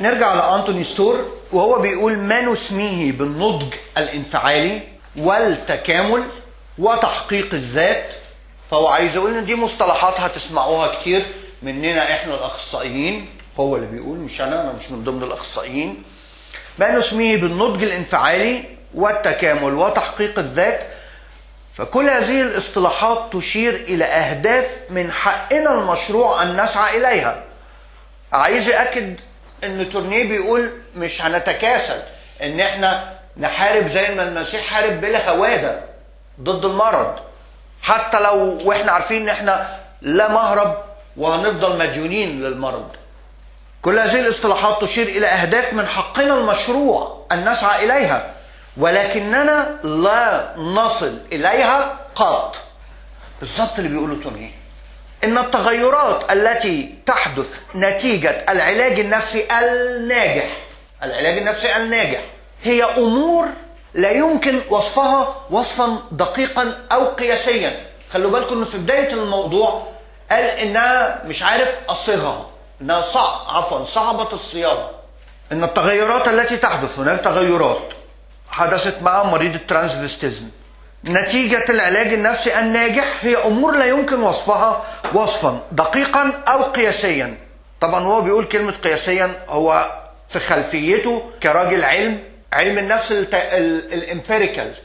نرجع لأنتوني ستور وهو بيقول ما نسميه بالنضج الانفعالي والتكامل وتحقيق الذات فهو عايز يقول ان دي مصطلحات هتسمعوها كتير مننا احنا الاخصائيين هو اللي بيقول مش انا انا مش من ضمن الاخصائيين ما نسميه بالنضج الانفعالي والتكامل وتحقيق الذات فكل هذه الاصطلاحات تشير الى اهداف من حقنا المشروع ان نسعى اليها عايز ياكد ان تورنيه بيقول مش هنتكاسل ان احنا نحارب زي ما المسيح حارب بلا هواده ضد المرض حتى لو واحنا عارفين ان احنا لا مهرب وهنفضل مديونين للمرض كل هذه الاصطلاحات تشير الى اهداف من حقنا المشروع ان نسعى اليها ولكننا لا نصل اليها قط بالظبط اللي بيقوله توني ان التغيرات التي تحدث نتيجه العلاج النفسي الناجح العلاج النفسي الناجح هي امور لا يمكن وصفها وصفا دقيقا او قياسيا خلوا بالكم انه في بدايه الموضوع قال انها مش عارف اصيغها انها صعب عفوا صعبه الصياغه ان التغيرات التي تحدث هناك تغيرات حدثت مع مريض الترانسفستيزم نتيجة العلاج النفسي الناجح هي أمور لا يمكن وصفها وصفا دقيقا أو قياسيا طبعا هو بيقول كلمة قياسيا هو في خلفيته كراجل علم علم النفس الت... الامبيريكال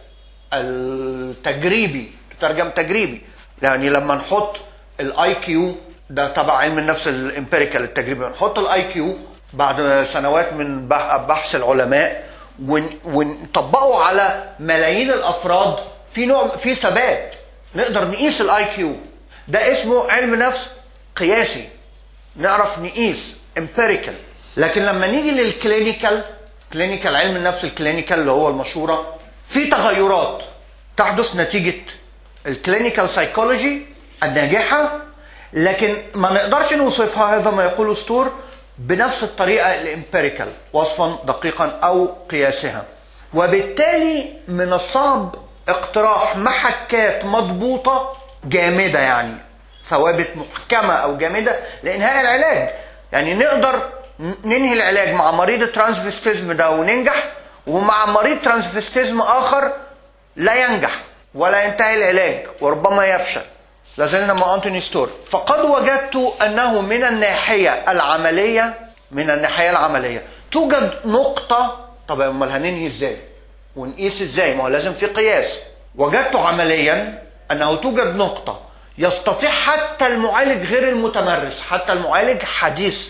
التجريبي تترجم تجريبي يعني لما نحط الاي كيو ده تبع علم النفس الامبيريكال التجريبي نحط الاي كيو بعد سنوات من بحث العلماء ون... ونطبقه على ملايين الافراد في نوع في ثبات نقدر نقيس الاي كيو ده اسمه علم نفس قياسي نعرف نقيس امبيريكال لكن لما نيجي للكلينيكال كلينيكال علم النفس الكلينيكال اللي هو المشهوره في تغيرات تحدث نتيجه الكلينيكال سايكولوجي الناجحه لكن ما نقدرش نوصفها هذا ما يقوله ستور بنفس الطريقه الامبيريكال وصفا دقيقا او قياسها وبالتالي من الصعب اقتراح محكات مضبوطه جامده يعني ثوابت محكمه او جامده لانهاء العلاج يعني نقدر ننهي العلاج مع مريض الترانسفستيزم ده وننجح ومع مريض ترانسفستيزم اخر لا ينجح ولا ينتهي العلاج وربما يفشل لازلنا مع انتوني ستور فقد وجدت انه من الناحيه العمليه من الناحيه العمليه توجد نقطه طب امال هننهي ازاي ونقيس ازاي ما هو لازم في قياس وجدت عمليا انه توجد نقطه يستطيع حتى المعالج غير المتمرس حتى المعالج حديث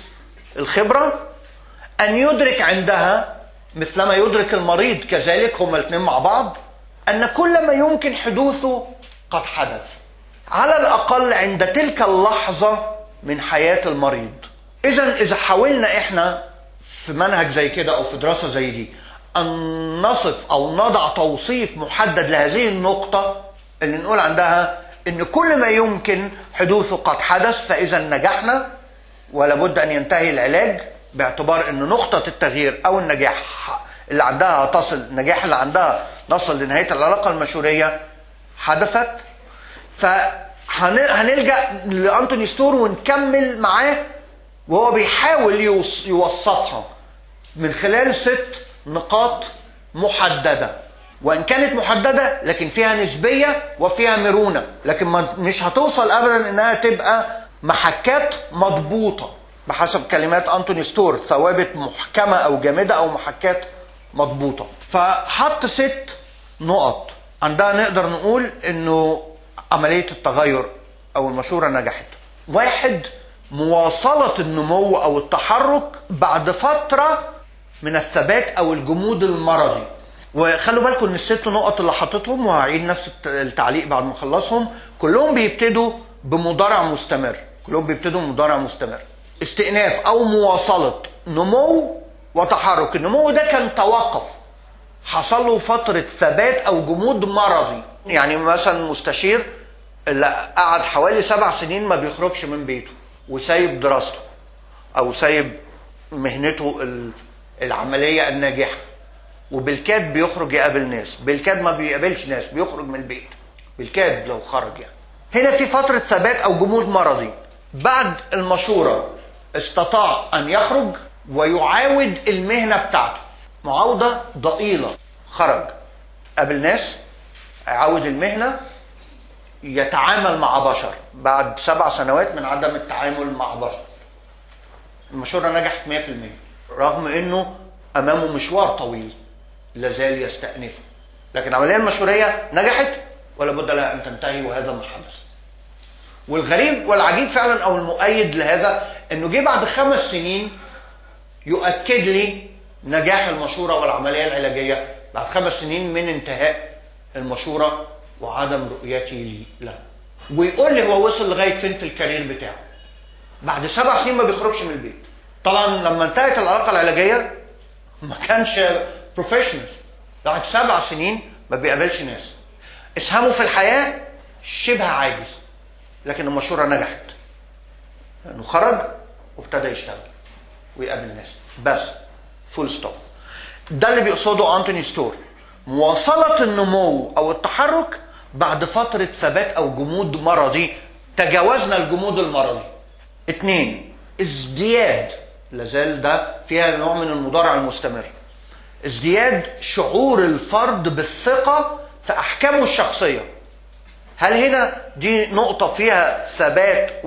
الخبرة أن يدرك عندها مثلما يدرك المريض كذلك هما الاثنين مع بعض أن كل ما يمكن حدوثه قد حدث على الأقل عند تلك اللحظة من حياة المريض إذا إذا حاولنا إحنا في منهج زي كده أو في دراسة زي دي أن نصف أو نضع توصيف محدد لهذه النقطة اللي نقول عندها إن كل ما يمكن حدوثه قد حدث فإذا نجحنا ولا بد ان ينتهي العلاج باعتبار ان نقطة التغيير او النجاح اللي عندها تصل النجاح اللي عندها نصل لنهاية العلاقة المشورية حدثت فهنلجأ لأنتوني ستور ونكمل معاه وهو بيحاول يوصفها من خلال ست نقاط محددة وإن كانت محددة لكن فيها نسبية وفيها مرونة لكن مش هتوصل أبدا إنها تبقى محكات مضبوطه بحسب كلمات انتوني ستور ثوابت محكمه او جامده او محكات مضبوطه فحط ست نقط عندها نقدر نقول انه عمليه التغير او المشوره نجحت واحد مواصله النمو او التحرك بعد فتره من الثبات او الجمود المرضي وخلوا بالكم ان الست نقط اللي حاططهم وهعيد نفس التعليق بعد ما اخلصهم كلهم بيبتدوا بمضارع مستمر كلهم بيبتدوا مضارع مستمر استئناف او مواصله نمو وتحرك النمو ده كان توقف حصل له فتره ثبات او جمود مرضي يعني مثلا مستشير اللي قعد حوالي سبع سنين ما بيخرجش من بيته وسايب دراسته او سايب مهنته العمليه الناجحه وبالكاد بيخرج يقابل ناس بالكاد ما بيقابلش ناس بيخرج من البيت بالكاد لو خرج يعني هنا في فترة ثبات أو جمود مرضي بعد المشورة استطاع أن يخرج ويعاود المهنة بتاعته معاوضة ضئيلة خرج قابل ناس يعاود المهنة يتعامل مع بشر بعد سبع سنوات من عدم التعامل مع بشر المشورة نجحت 100% رغم انه امامه مشوار طويل لازال يستأنفه لكن العملية المشورية نجحت ولا بد لها ان تنتهي وهذا ما حدث والغريب والعجيب فعلا او المؤيد لهذا انه جه بعد خمس سنين يؤكد لي نجاح المشوره والعمليه العلاجيه بعد خمس سنين من انتهاء المشوره وعدم رؤيتي لي له ويقول لي هو وصل لغايه فين في الكارير بتاعه بعد سبع سنين ما بيخرجش من البيت طبعا لما انتهت العلاقه العلاجيه ما كانش بروفيشنال بعد سبع سنين ما بيقابلش ناس اسهامه في الحياه شبه عاجز لكن المشوره نجحت لانه خرج وابتدى يشتغل ويقابل ناس بس فول ستوب ده اللي بيقصده انتوني ستور مواصله النمو او التحرك بعد فتره ثبات او جمود مرضي تجاوزنا الجمود المرضي اتنين ازدياد لازال ده فيها نوع من المضارع المستمر ازدياد شعور الفرد بالثقه في احكامه الشخصيه هل هنا دي نقطة فيها ثبات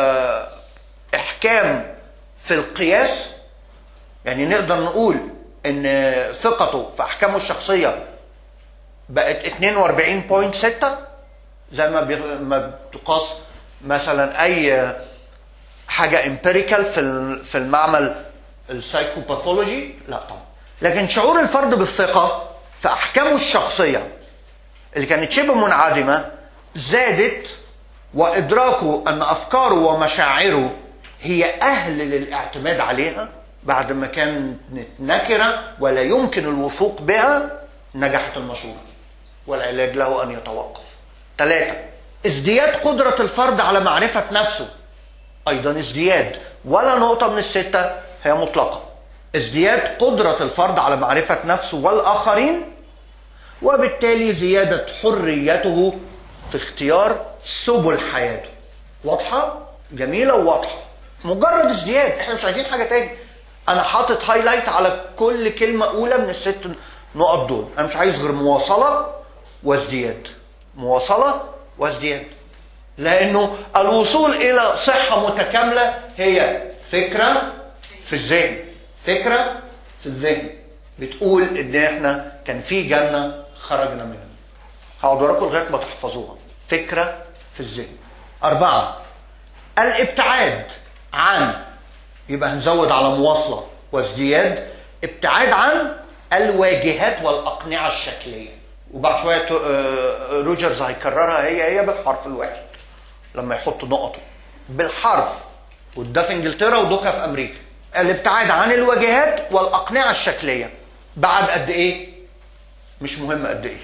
وإحكام في القياس؟ يعني نقدر نقول إن ثقته في أحكامه الشخصية بقت 42.6 زي ما بي- ما بتقاس مثلا أي حاجة امبيريكال في ال- في المعمل السايكوباثولوجي لا طبعا لكن شعور الفرد بالثقة في أحكامه الشخصية اللي كانت شبه منعدمة زادت وإدراكه أن أفكاره ومشاعره هي أهل للاعتماد عليها بعد ما كانت نكرة ولا يمكن الوثوق بها نجحت المشورة والعلاج له أن يتوقف ثلاثة ازدياد قدرة الفرد على معرفة نفسه أيضا ازدياد ولا نقطة من الستة هي مطلقة ازدياد قدرة الفرد على معرفة نفسه والآخرين وبالتالي زيادة حريته في اختيار سبل حياته واضحة؟ جميلة وواضحة مجرد ازدياد احنا مش عايزين حاجة تاني انا حاطط هايلايت على كل كلمة اولى من الست نقط دول انا مش عايز غير مواصلة وازدياد مواصلة وازدياد لانه الوصول الى صحة متكاملة هي فكرة في الذهن فكرة في الذهن بتقول ان احنا كان في جنة خرجنا منها هقعد وراكم لغايه ما تحفظوها فكره في الذهن اربعه الابتعاد عن يبقى هنزود على مواصله وازدياد ابتعاد عن الواجهات والاقنعه الشكليه وبعد شويه تو- آه، روجرز هيكررها هي هي بالحرف الواحد لما يحط نقطه بالحرف وده في انجلترا ودوكا في امريكا الابتعاد عن الواجهات والاقنعه الشكليه بعد قد ايه مش مهم قد ايه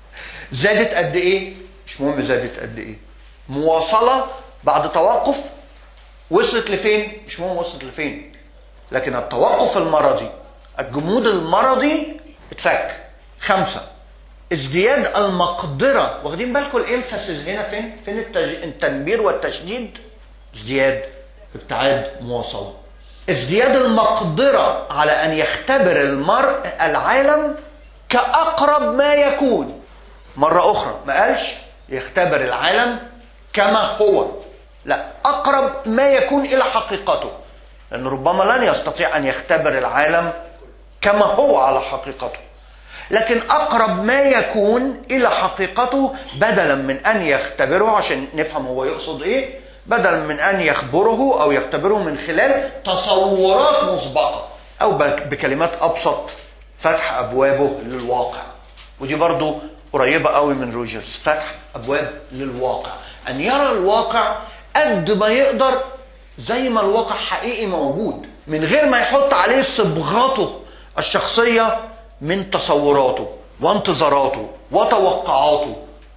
زادت قد ايه مش مهم زادت قد ايه مواصله بعد توقف وصلت لفين مش مهم وصلت لفين لكن التوقف المرضي الجمود المرضي اتفك خمسة ازدياد المقدرة واخدين بالكم الانفاسيس هنا فين فين التج... التنبير والتشديد ازدياد ابتعاد مواصلة ازدياد المقدرة على أن يختبر المرء العالم كأقرب ما يكون مرة أخرى ما قالش يختبر العالم كما هو لا أقرب ما يكون إلى حقيقته لأن ربما لن يستطيع أن يختبر العالم كما هو على حقيقته لكن أقرب ما يكون إلى حقيقته بدلا من أن يختبره عشان نفهم هو يقصد إيه بدلا من أن يخبره أو يختبره من خلال تصورات مسبقة أو بك- بكلمات أبسط فتح أبوابه للواقع ودي برضو قريبة قوي من روجرز فتح أبواب للواقع أن يرى الواقع قد ما يقدر زي ما الواقع حقيقي موجود من غير ما يحط عليه صبغاته الشخصية من تصوراته وانتظاراته وتوقعاته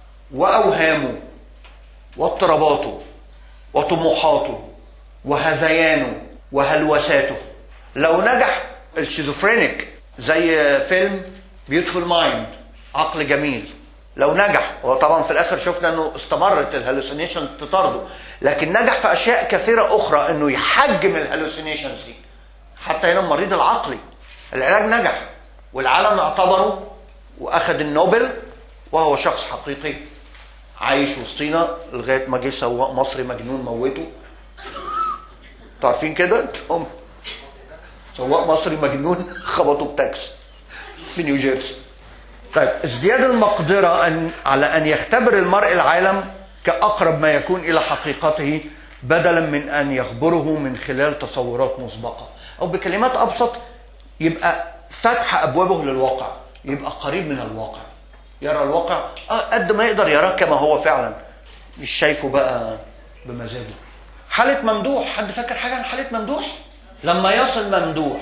وأوهامه واضطراباته وطموحاته وهذيانه وهلوساته لو نجح الشيزوفرينيك زي فيلم بيوتفول مايند عقل جميل لو نجح وطبعا في الاخر شفنا انه استمرت الهلوسينيشن تطارده لكن نجح في اشياء كثيره اخرى انه يحجم الهلوسينيشنز دي حتى هنا المريض العقلي العلاج نجح والعالم اعتبره واخد النوبل وهو شخص حقيقي عايش وسطينا لغايه ما جه سواق مصري مجنون موته انتوا عارفين كده انتم سواق مصري مجنون خبطه بتاكسي في نيوجيرسي طيب ازدياد المقدرة أن على أن يختبر المرء العالم كأقرب ما يكون إلى حقيقته بدلا من أن يخبره من خلال تصورات مسبقة أو بكلمات أبسط يبقى فتح أبوابه للواقع يبقى قريب من الواقع يرى الواقع آه قد ما يقدر يراه كما هو فعلا مش شايفه بقى بمزاجه حالة ممدوح حد فاكر حاجة عن حالة ممدوح لما يصل ممدوح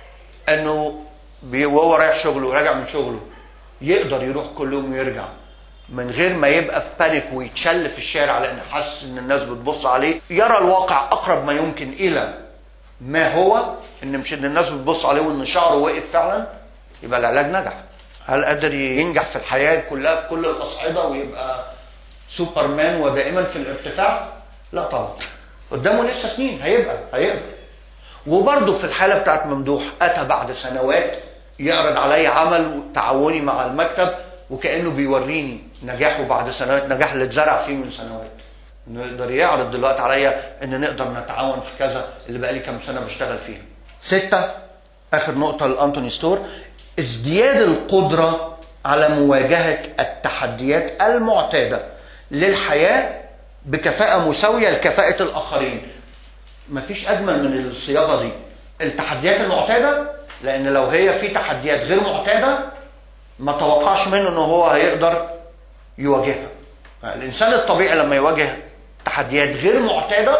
انه بي- وهو رايح شغله وراجع من شغله يقدر يروح كل يوم ويرجع من غير ما يبقى في بانيك ويتشل في الشارع لان حاسس ان الناس بتبص عليه يرى الواقع اقرب ما يمكن الى ما هو ان مش ان الناس بتبص عليه وان شعره واقف فعلا يبقى العلاج نجح هل قادر ينجح في الحياه كلها في كل الاصعده ويبقى سوبرمان ودائما في الارتفاع لا طبعا قدامه لسه سنين هيبقى هيقدر وبرضه في الحاله بتاعت ممدوح اتى بعد سنوات يعرض علي عمل تعاوني مع المكتب وكانه بيوريني نجاحه بعد سنوات نجاح اللي اتزرع فيه من سنوات انه يقدر يعرض دلوقتي عليا ان نقدر نتعاون في كذا اللي بقالي كام سنه بشتغل فيها. سته اخر نقطه لانتوني ستور ازدياد القدره على مواجهه التحديات المعتاده للحياه بكفاءه مساويه لكفاءه الاخرين. مفيش اجمل من الصياغه دي التحديات المعتاده لان لو هي في تحديات غير معتاده ما توقعش منه ان هو هيقدر يواجهها الانسان الطبيعي لما يواجه تحديات غير معتاده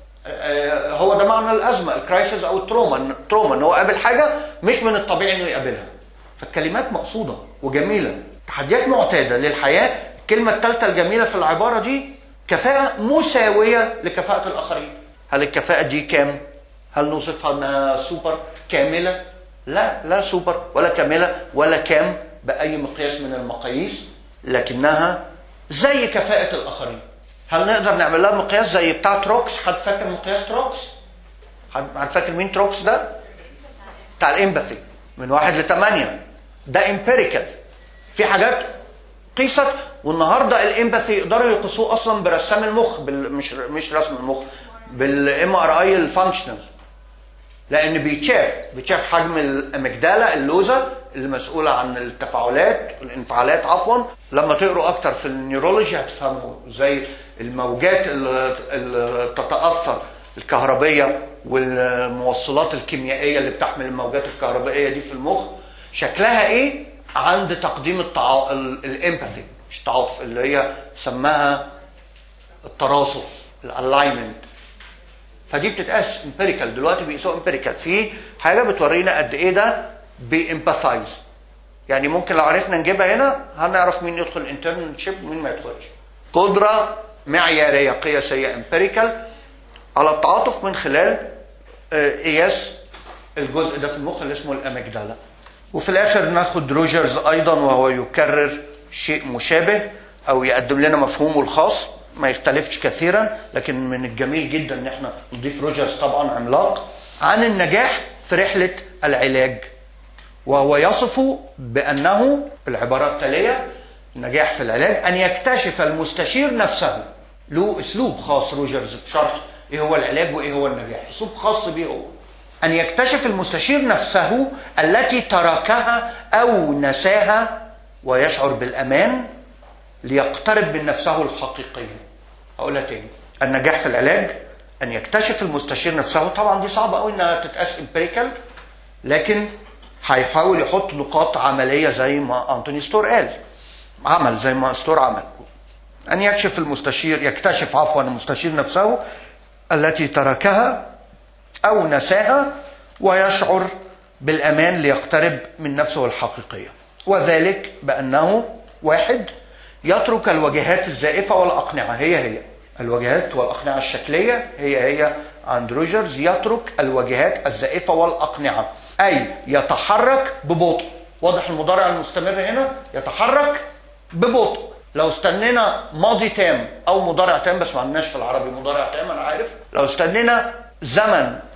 آه، هو ده معنى الازمه الكرايسيس او التروما التروما ان هو قابل حاجه مش من الطبيعي انه يقابلها فالكلمات مقصوده وجميله تحديات معتاده للحياه الكلمه الثالثه الجميله في العباره دي كفاءه مساويه لكفاءه الاخرين هل الكفاءه دي كام هل نوصفها انها سوبر كامله لا لا سوبر ولا كامله ولا كام باي مقياس من المقاييس لكنها زي كفاءه الاخرين هل نقدر نعمل لها مقياس زي بتاع تروكس حد فاكر مقياس تروكس حد حد فاكر مين تروكس ده بتاع الامباثي من واحد لثمانية ده امبيريكال في حاجات قيست والنهارده الامباثي يقدروا يقيسوه اصلا برسام المخ بال... مش مش رسم المخ بالام ار اي الفانكشنال لان بيتشاف بيتشاف حجم الاميجدالا اللوزه اللي مسؤوله عن التفاعلات الانفعالات عفوا لما تقروا اكتر في النيورولوجي هتفهموا زي الموجات اللي اللي تتاثر الكهربيه والموصلات الكيميائيه اللي بتحمل الموجات الكهربائيه دي في المخ شكلها ايه عند تقديم التعا... الامباثي مش تعاطف اللي هي سماها التراصف الالاينمنت فدي بتتقاس امبيريكال دلوقتي بيقيسوها امبيريكال في حاجه بتورينا قد ايه ده بيمباثايز يعني ممكن لو عرفنا نجيبها هنا هنعرف مين يدخل انترنشيب ومين ما يدخلش قدره معياريه قياسيه امبيريكال على التعاطف من خلال آه، قياس الجزء ده في المخ اللي اسمه الاميجدالا وفي الاخر ناخد روجرز ايضا وهو يكرر شيء مشابه او يقدم لنا مفهومه الخاص ما يختلفش كثيرا لكن من الجميل جدا ان احنا نضيف روجرز طبعا عملاق عن النجاح في رحله العلاج وهو يصف بانه العباره التاليه النجاح في العلاج ان يكتشف المستشير نفسه له اسلوب خاص روجرز في شرح ايه هو العلاج وايه هو النجاح اسلوب خاص بيه هو ان يكتشف المستشير نفسه التي تركها او نساها ويشعر بالامان ليقترب من نفسه الحقيقيه اقولها تاني النجاح في العلاج ان يكتشف المستشير نفسه طبعا دي صعبه قوي انها تتقاس امبريكال لكن هيحاول يحط نقاط عمليه زي ما انتوني ستور قال عمل زي ما ستور عمل ان يكشف المستشير يكتشف عفوا المستشير نفسه التي تركها او نساها ويشعر بالامان ليقترب من نفسه الحقيقيه وذلك بانه واحد يترك الوجهات الزائفه والاقنعه هي هي الوجهات والاقنعه الشكليه هي هي عند روجرز يترك الوجهات الزائفه والاقنعه اي يتحرك ببطء واضح المضارع المستمر هنا يتحرك ببطء لو استنينا ماضي تام او مضارع تام بس ما عندناش في العربي مضارع تام انا عارف لو استنينا زمن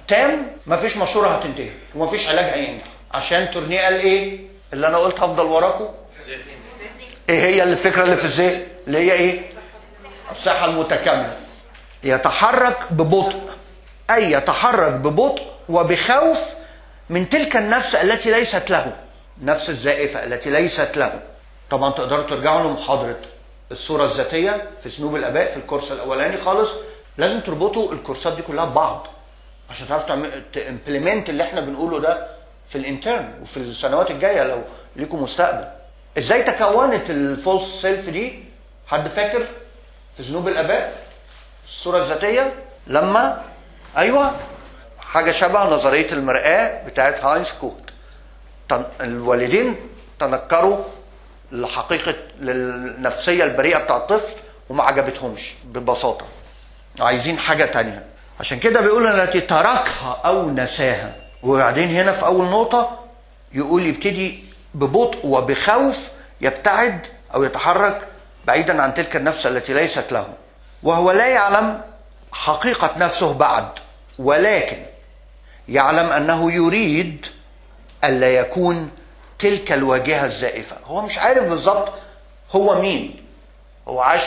تام مفيش مشوره هتنتهي ومفيش علاج هينجح عشان تورنيه قال ايه اللي انا قلت هفضل وراكم ايه هي الفكره اللي في الذهن اللي هي ايه الصحه المتكامله يتحرك ببطء اي يتحرك ببطء وبخوف من تلك النفس التي ليست له نفس الزائفه التي ليست له طبعا تقدروا ترجعوا لمحاضره الصوره الذاتيه في سنوب الاباء في الكورس الاولاني خالص لازم تربطوا الكورسات دي كلها ببعض عشان تعرفوا تمبلمنت اللي احنا بنقوله ده في الانترن وفي السنوات الجايه لو ليكم مستقبل ازاي تكونت الفولس سيلف دي حد فاكر في ذنوب الاباء الصوره الذاتيه لما ايوه حاجه شبه نظريه المراه بتاعت هاينز كوت تن... الوالدين تنكروا لحقيقه للنفسيه البريئه بتاع الطفل وما عجبتهمش ببساطه عايزين حاجه تانية عشان كده بيقول التي تركها او نساها وبعدين هنا في اول نقطه يقول يبتدي ببطء وبخوف يبتعد او يتحرك بعيدا عن تلك النفس التي ليست له وهو لا يعلم حقيقه نفسه بعد ولكن يعلم انه يريد الا يكون تلك الواجهه الزائفه هو مش عارف بالظبط هو مين هو عاش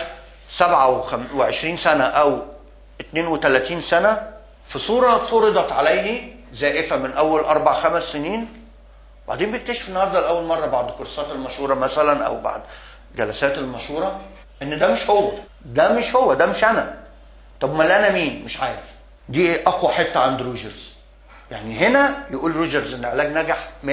27 سنه او 32 سنه في صوره فرضت عليه زائفه من اول اربع خمس سنين بعدين بيكتشف النهارده لاول مره بعد كورسات المشوره مثلا او بعد جلسات المشوره ان ده مش هو ده مش هو ده مش انا طب ما انا مين مش عارف دي اقوى حته عند روجرز يعني هنا يقول روجرز ان العلاج نجح 100%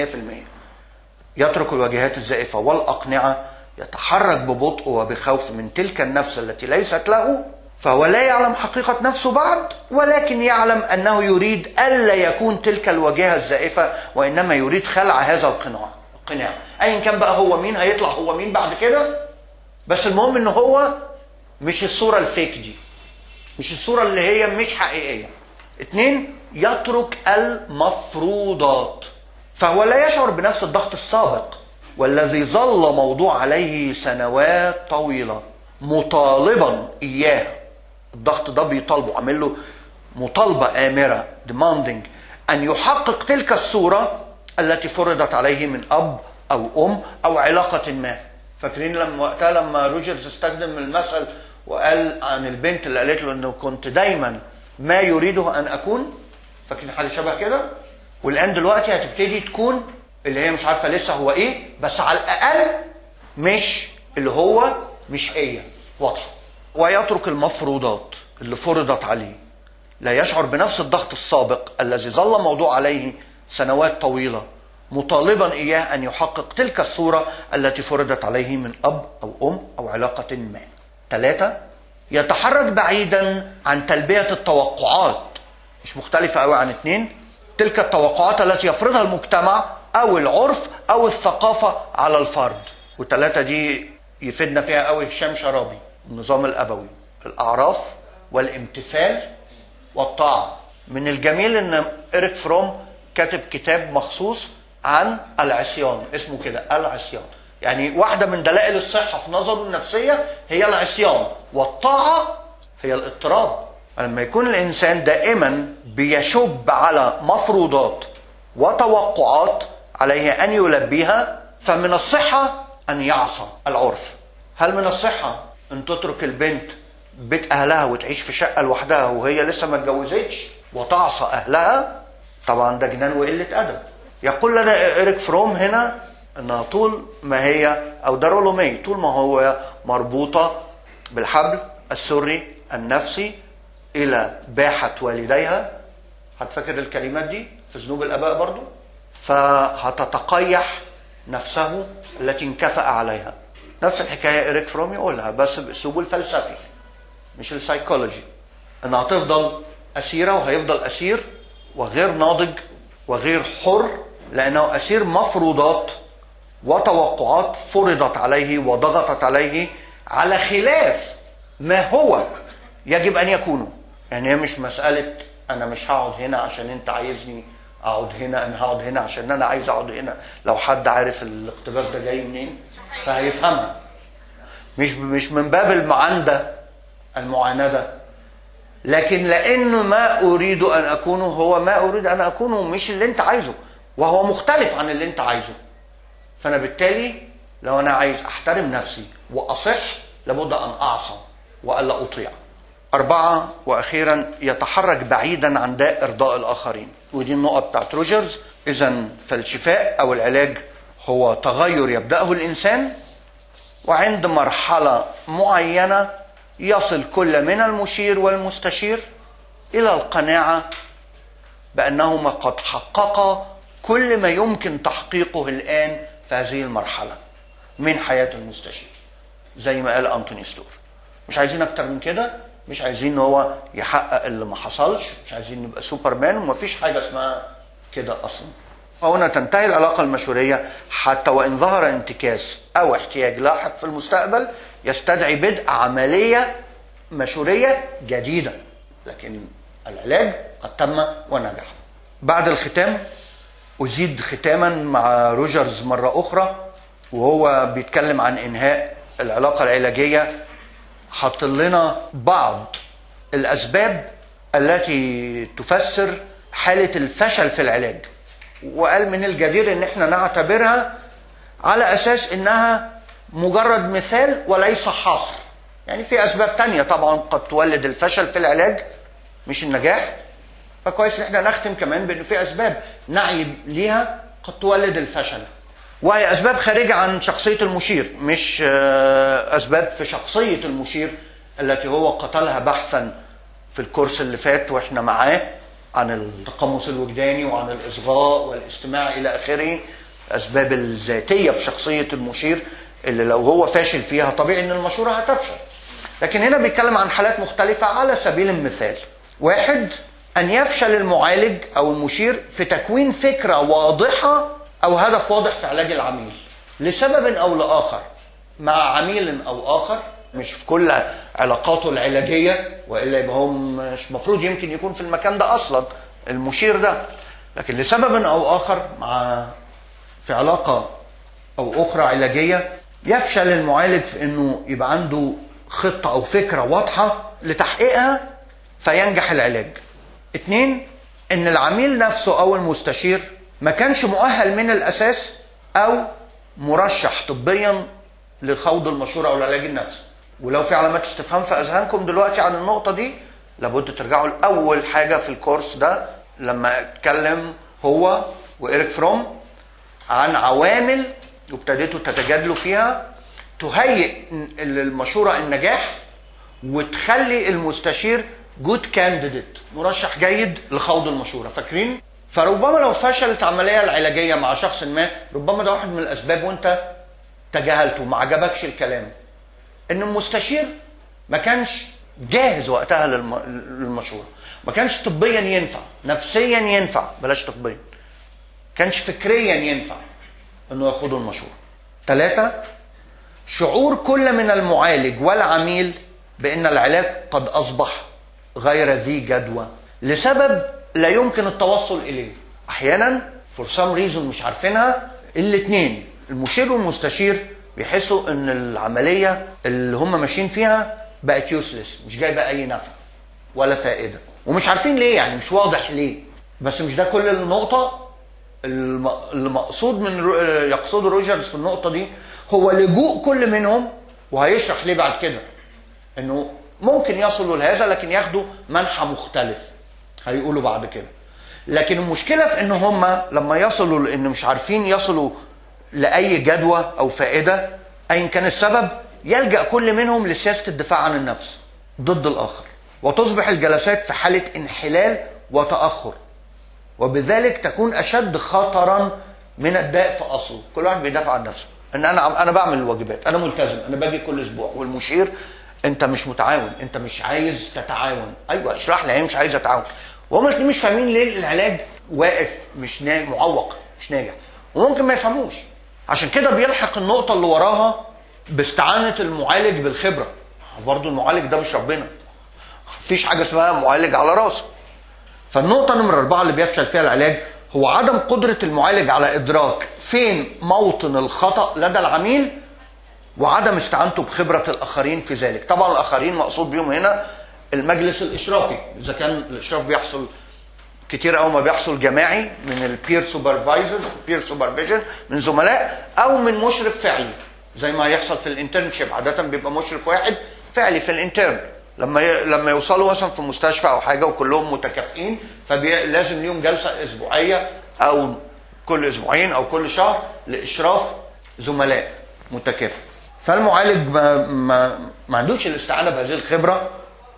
يترك الواجهات الزائفه والاقنعه يتحرك ببطء وبخوف من تلك النفس التي ليست له فهو لا يعلم حقيقة نفسه بعد ولكن يعلم أنه يريد ألا يكون تلك الواجهة الزائفة وإنما يريد خلع هذا القناع القناع أيا كان بقى هو مين هيطلع هو مين بعد كده بس المهم إن هو مش الصورة الفيك دي مش الصورة اللي هي مش حقيقية اتنين يترك المفروضات فهو لا يشعر بنفس الضغط السابق والذي ظل موضوع عليه سنوات طويلة مطالبا إياه الضغط ده بيطالبه عامل له مطالبة آمرة demanding أن يحقق تلك الصورة التي فرضت عليه من أب أو أم أو علاقة ما فاكرين لما وقتها لما روجرز استخدم المثل وقال عن البنت اللي قالت له انه كنت دايما ما يريده ان اكون فاكرين حاجه شبه كده والان دلوقتي هتبتدي تكون اللي هي مش عارفه لسه هو ايه بس على الاقل مش اللي هو مش هي واضحه ويترك المفروضات اللي فرضت عليه لا يشعر بنفس الضغط السابق الذي ظل موضوع عليه سنوات طويله مطالبا اياه ان يحقق تلك الصوره التي فرضت عليه من اب او ام او علاقه ما. ثلاثه يتحرك بعيدا عن تلبيه التوقعات مش مختلفه قوي عن اثنين تلك التوقعات التي يفرضها المجتمع او العرف او الثقافه على الفرد والثلاثه دي يفيدنا فيها قوي هشام شرابي النظام الابوي الاعراف والامتثال والطاعه من الجميل ان إريك فروم كاتب كتاب مخصوص عن العصيان اسمه كده العصيان يعني واحده من دلائل الصحه في نظره النفسيه هي العصيان والطاعه هي الاضطراب لما يكون الانسان دائما بيشب على مفروضات وتوقعات عليه ان يلبيها فمن الصحه ان يعصى العرف هل من الصحه ان تترك البنت بيت اهلها وتعيش في شقه لوحدها وهي لسه ما اتجوزتش وتعصى اهلها طبعا ده جنان وقله ادب يقول لنا إريك فروم هنا أنها طول ما هي أو دارولومي طول ما هو مربوطة بالحبل السري النفسي إلى باحة والديها هتفكر الكلمات دي في ذنوب الآباء برضو فهتتقيح نفسه التي انكفأ عليها نفس الحكاية إريك فروم يقولها بس بأسلوبه الفلسفي مش السايكولوجي انها هتفضل أسيرة وهيفضل أسير وغير ناضج وغير حر لأنه أسير مفروضات وتوقعات فرضت عليه وضغطت عليه على خلاف ما هو يجب أن يكونه يعني هي مش مسألة أنا مش هقعد هنا عشان أنت عايزني أقعد هنا أنا هقعد هنا عشان أنا عايز أقعد هنا لو حد عارف الاقتباس ده جاي منين فهيفهمها مش مش من باب المعاندة المعاندة لكن لانه ما اريد ان اكونه هو ما اريد ان اكونه مش اللي انت عايزه وهو مختلف عن اللي انت عايزه فانا بالتالي لو انا عايز احترم نفسي واصح لابد ان اعصى والا اطيع أربعة وأخيرا يتحرك بعيدا عن داء إرضاء الآخرين ودي النقط بتاعت روجرز إذا فالشفاء أو العلاج هو تغير يبدأه الإنسان وعند مرحلة معينة يصل كل من المشير والمستشير إلى القناعة بأنهما قد حققا كل ما يمكن تحقيقه الآن في هذه المرحلة من حياة المستشير زي ما قال أنتوني ستور مش عايزين أكتر من كده مش عايزين ان هو يحقق اللي ما حصلش مش عايزين نبقى سوبرمان ومفيش حاجة اسمها كده أصلا هنا تنتهي العلاقة المشورية حتى وإن ظهر انتكاس أو احتياج لاحق في المستقبل يستدعي بدء عملية مشورية جديدة لكن العلاج قد تم ونجح بعد الختام أزيد ختاما مع روجرز مرة أخرى وهو بيتكلم عن إنهاء العلاقة العلاجية حط لنا بعض الأسباب التي تفسر حالة الفشل في العلاج وقال من الجدير ان احنا نعتبرها على اساس انها مجرد مثال وليس حصر يعني في اسباب تانية طبعا قد تولد الفشل في العلاج مش النجاح فكويس ان احنا نختم كمان بان في اسباب نعي ليها قد تولد الفشل وهي اسباب خارجه عن شخصيه المشير مش اسباب في شخصيه المشير التي هو قتلها بحثا في الكورس اللي فات واحنا معاه عن التقمص الوجداني وعن الاصغاء والاستماع الى اخره الاسباب الذاتيه في شخصيه المشير اللي لو هو فاشل فيها طبيعي ان المشوره هتفشل لكن هنا بيتكلم عن حالات مختلفه على سبيل المثال واحد ان يفشل المعالج او المشير في تكوين فكره واضحه او هدف واضح في علاج العميل لسبب او لاخر مع عميل او اخر مش في كل علاقاته العلاجيه والا يبقى هو مش مفروض يمكن يكون في المكان ده اصلا المشير ده لكن لسبب او اخر مع في علاقه او اخرى علاجيه يفشل المعالج في انه يبقى عنده خطه او فكره واضحه لتحقيقها فينجح العلاج. اتنين ان العميل نفسه او المستشير ما كانش مؤهل من الاساس او مرشح طبيا لخوض المشوره او العلاج النفسي. ولو في علامات استفهام في اذهانكم دلوقتي عن النقطه دي لابد ترجعوا لاول حاجه في الكورس ده لما اتكلم هو وايريك فروم عن عوامل وابتديتوا تتجادلوا فيها تهيئ المشوره النجاح وتخلي المستشير جود كانديديت مرشح جيد لخوض المشوره فاكرين فربما لو فشلت العمليه العلاجيه مع شخص ما ربما ده واحد من الاسباب وانت تجاهلته ما عجبكش الكلام ان المستشير ما كانش جاهز وقتها للمشوره ما كانش طبيا ينفع نفسيا ينفع بلاش طبيا كانش فكريا ينفع انه يخوض المشوره ثلاثة شعور كل من المعالج والعميل بان العلاج قد اصبح غير ذي جدوى لسبب لا يمكن التوصل اليه احيانا فور سام ريزون مش عارفينها الاثنين المشير والمستشير بيحسوا ان العمليه اللي هم ماشيين فيها بقت يوسلس مش جايبه اي نفع ولا فائده ومش عارفين ليه يعني مش واضح ليه بس مش ده كل النقطه المقصود من يقصد روجرز في النقطه دي هو لجوء كل منهم وهيشرح ليه بعد كده انه ممكن يصلوا لهذا لكن ياخدوا منحى مختلف هيقولوا بعد كده لكن المشكله في ان هم لما يصلوا لان مش عارفين يصلوا لاي جدوى او فائده ايا كان السبب يلجا كل منهم لسياسه الدفاع عن النفس ضد الاخر وتصبح الجلسات في حاله انحلال وتاخر وبذلك تكون اشد خطرا من الداء في اصله كل واحد بيدافع عن نفسه ان انا انا بعمل الواجبات انا ملتزم انا باجي كل اسبوع والمشير انت مش متعاون انت مش عايز تتعاون ايوه اشرح لي مش عايز اتعاون وهم الاثنين مش فاهمين ليه العلاج واقف مش ناجح معوق مش ناجح وممكن ما يفهموش عشان كده بيلحق النقطه اللي وراها باستعانه المعالج بالخبره برضه المعالج ده مش ربنا مفيش حاجه اسمها معالج على راسه فالنقطه نمره اربعه اللي بيفشل فيها العلاج هو عدم قدره المعالج على ادراك فين موطن الخطا لدى العميل وعدم استعانته بخبره الاخرين في ذلك طبعا الاخرين مقصود بيهم هنا المجلس الاشرافي اذا كان الاشراف بيحصل كتير قوي ما بيحصل جماعي من البير سوبرفايزرز بير سوبرفيجن من زملاء او من مشرف فعلي زي ما يحصل في الانترنشيب عاده بيبقى مشرف واحد فعلي في الانترن لما ي... لما يوصلوا مثلا في مستشفى او حاجه وكلهم متكافئين فلازم ليهم جلسه اسبوعيه او كل اسبوعين او كل شهر لاشراف زملاء متكافئ فالمعالج ما, ما, ما عندوش الاستعانه بهذه الخبره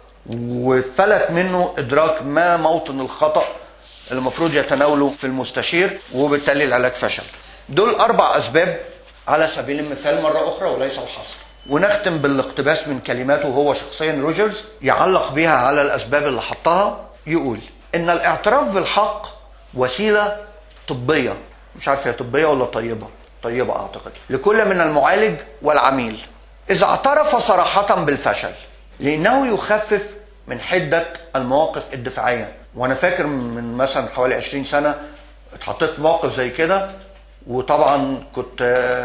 وفلت منه ادراك ما موطن الخطا اللي المفروض يتناوله في المستشير وبالتالي العلاج فشل دول اربع اسباب على سبيل المثال مره اخرى وليس الحصر ونختم بالاقتباس من كلماته هو شخصيا روجرز يعلق بها على الاسباب اللي حطها يقول ان الاعتراف بالحق وسيله طبيه مش عارف هي طبيه ولا طيبه طيبه اعتقد لكل من المعالج والعميل اذا اعترف صراحه بالفشل لانه يخفف من حده المواقف الدفاعيه وانا فاكر من مثلا حوالي 20 سنه اتحطيت في موقف زي كده وطبعا كنت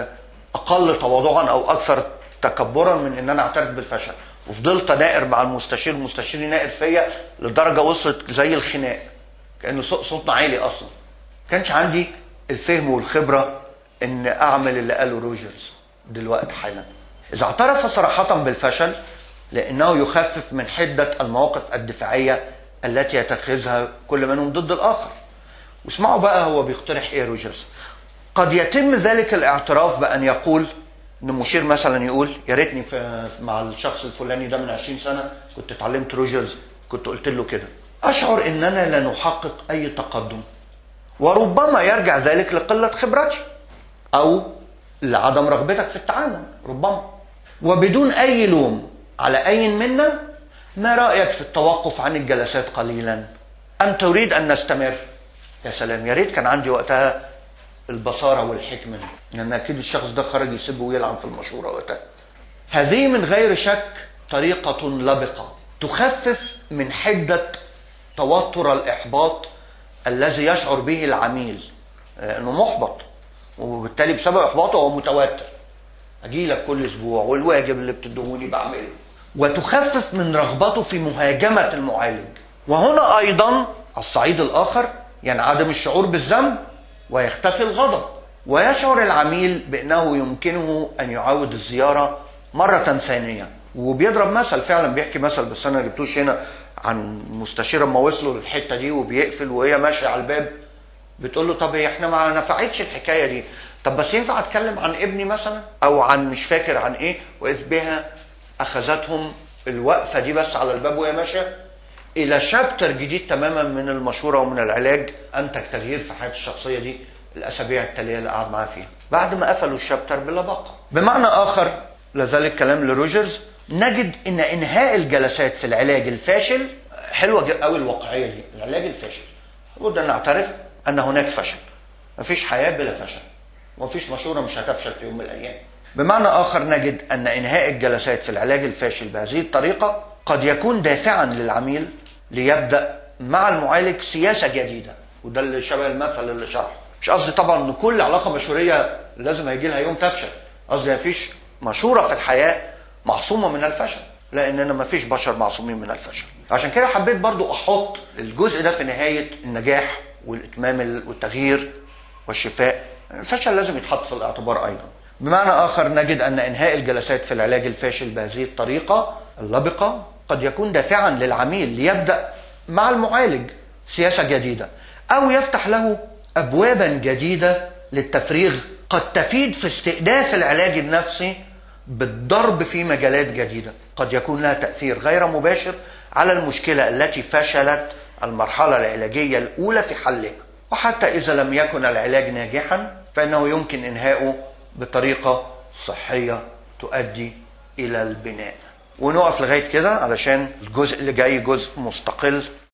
اقل تواضعا او اكثر تكبرا من ان انا اعترف بالفشل وفضلت اناقر مع المستشير المستشير يناقر فيا لدرجه وصلت زي الخناق كان صوتنا عالي اصلا كانش عندي الفهم والخبره ان اعمل اللي قاله روجرز دلوقتي حالا اذا اعترف صراحه بالفشل لانه يخفف من حده المواقف الدفاعيه التي يتخذها كل منهم ضد الاخر واسمعوا بقى هو بيقترح ايه روجرز قد يتم ذلك الاعتراف بان يقول ان مشير مثلا يقول يا ريتني مع الشخص الفلاني ده من 20 سنه كنت اتعلمت روجرز كنت قلت له كده اشعر اننا لا نحقق اي تقدم وربما يرجع ذلك لقله خبرتي او لعدم رغبتك في التعاون ربما وبدون اي لوم على اي منا ما رايك في التوقف عن الجلسات قليلا ام تريد ان نستمر يا سلام يا ريت كان عندي وقتها البصاره والحكمه دي لان اكيد الشخص ده خرج يسب ويلعن في المشوره وقتها هذه من غير شك طريقه لبقه تخفف من حده توتر الاحباط الذي يشعر به العميل انه محبط وبالتالي بسبب احباطه هو متوتر اجي لك كل اسبوع والواجب اللي بتدهوني بعمله وتخفف من رغبته في مهاجمه المعالج وهنا ايضا على الصعيد الاخر ينعدم الشعور بالذنب ويختفي الغضب ويشعر العميل بانه يمكنه ان يعاود الزياره مره ثانيه وبيضرب مثل فعلا بيحكي مثل بس انا جبتوش هنا عن مستشير اما وصلوا للحته دي وبيقفل وهي ماشيه على الباب بتقول له طب هي احنا ما نفعتش الحكايه دي طب بس ينفع اتكلم عن ابني مثلا او عن مش فاكر عن ايه واذ بها اخذتهم الوقفه دي بس على الباب وهي ماشيه الى شابتر جديد تماما من المشوره ومن العلاج انتج تغيير في حياه الشخصيه دي الاسابيع التاليه اللي قعد معاه فيها بعد ما قفلوا الشابتر بلا بقى بمعنى اخر لذلك كلام لروجرز نجد ان انهاء الجلسات في العلاج الفاشل حلوه قوي الواقعيه دي العلاج الفاشل لابد ان نعترف ان هناك فشل مفيش حياه بلا فشل ومفيش مشوره مش هتفشل في يوم من الايام بمعنى اخر نجد ان انهاء الجلسات في العلاج الفاشل بهذه الطريقه قد يكون دافعا للعميل ليبدا مع المعالج سياسه جديده وده اللي شبه المثل اللي شرحه مش قصدي طبعا ان كل علاقه مشوريه لازم هيجي لها يوم تفشل قصدي مفيش مشوره في الحياه معصومه من الفشل لاننا مفيش بشر معصومين من الفشل عشان كده حبيت برضو احط الجزء ده في نهايه النجاح والاتمام والتغيير والشفاء الفشل لازم يتحط في الاعتبار ايضا بمعنى اخر نجد ان انهاء الجلسات في العلاج الفاشل بهذه الطريقه اللبقه قد يكون دافعا للعميل ليبدا مع المعالج سياسه جديده او يفتح له ابوابا جديده للتفريغ قد تفيد في استئناف العلاج النفسي بالضرب في مجالات جديده قد يكون لها تاثير غير مباشر على المشكله التي فشلت المرحله العلاجيه الاولى في حلها وحتى اذا لم يكن العلاج ناجحا فانه يمكن انهاؤه بطريقه صحيه تؤدي الى البناء ونقف لغايه كده علشان الجزء اللي جاي جزء مستقل